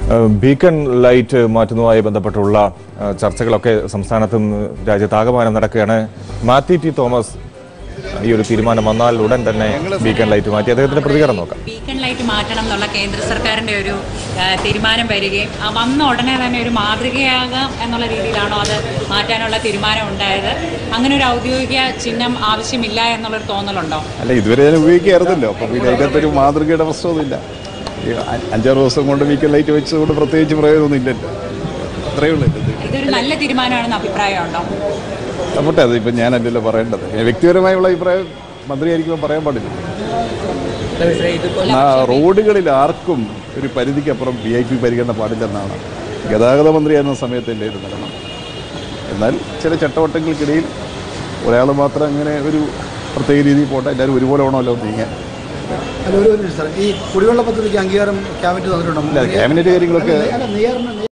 ഏഹ് beacon light മാറ്റുന്നതുമായി ബന്ധപ്പെട്ടുള്ള ഏഹ് ചർച്ചകളൊക്കെ സംസ്ഥാനത്തും രാജ്യത്താകമാനം നടക്കുകയാണ് മാത്യു ടി തോമസ് ഈ ഒരു തീരുമാനം വന്നാൽ ഉടൻ തന്നെ ബീക്കൺ ലൈറ്റ് മാറ്റി അദ്ദേഹത്തിന്റെ പ്രതികരണം നോക്കാം ബീക്കൺ ലൈറ്റ് മാറ്റണം എന്നുള്ള കേന്ദ്ര സർക്കാരിൻ്റെ ഒരു ആ, തീരുമാനം വരികയും ആ, വന്ന ഉടനെ തന്നെ ഒരു മാതൃകയാകാം എന്നുള്ള രീതിയിലാണോ അത് മാറ്റാനുള്ള തീരുമാനം ഉണ്ടായത് അങ്ങനെ ഒരു ഔദ്യോഗിക ചിഹ്നം ആവശ്യമില്ല എന്നുള്ളൊരു തോന്നലുണ്ടോ അല്ല ഇതുവരെ ഞാൻ ഉപയോഗിക്കായിരുന്നല്ലോ അപ്പം പിന്നെ അതിനകത്തൊരു മാതൃകയുടെ പ്രശ്നമൊന്നുമില്ല ഈ അ- അഞ്ചാറ് ദിവസം കൊണ്ട് വീക്കൽ ലൈറ്റ് വെച്ചതുകൊണ്ട് പ്രത്യേകിച്ച് പ്രയോജനമൊന്നും ഇല്ലല്ലോ അത്രയേ ഉള്ളൂ ഇത് ഇതൊരു നല്ല തീരുമാനമാണെന്ന് അഭിപ്രായമുണ്ടോ പോട്ടെ അത് ഇപ്പം ഞാനല്ലല്ലോ പറയേണ്ടത് ഞാൻ വ്യക്തിപരമായുള്ള അഭിപ്രായം മന്ത്രിയായിരിക്കുമ്പോൾ പറയാൻ പാടില്ല ആ റോഡുകളിൽ ആർക്കും ഒരു പരിധിക്കപ്പുറം വി ഐ പി പരിഗണന പാടില്ലെന്നാണ് ഗതാഗത മന്ത്രിയായിരുന്ന സമയത്തല്ലേ ഇത് നടണം എന്നാൽ ചില ചട്ടവട്ടങ്ങൾക്കിടയിൽ ഒരാൾ മാത്രം അങ്ങനെ ഒരു പ്രത്യേക രീതിയിൽ പോട്ടെ എല്ലാവരും ഒരുപോലെ വേണമല്ലോ നീങ്ങാൻ അല്ല ഒരു ഒരു മിനിറ്റ് സാർ ഈ കുടിവെള്ള പദ്ധതിക്ക് അംഗീകാരം ക്യാബിനറ്റ് തന്നിട്ടുണ്ടോ ഇല്ല ക്യാബിനറ്റ് കാര്യങ്ങളൊക്കെ അല്ല നെയ്യാറിന്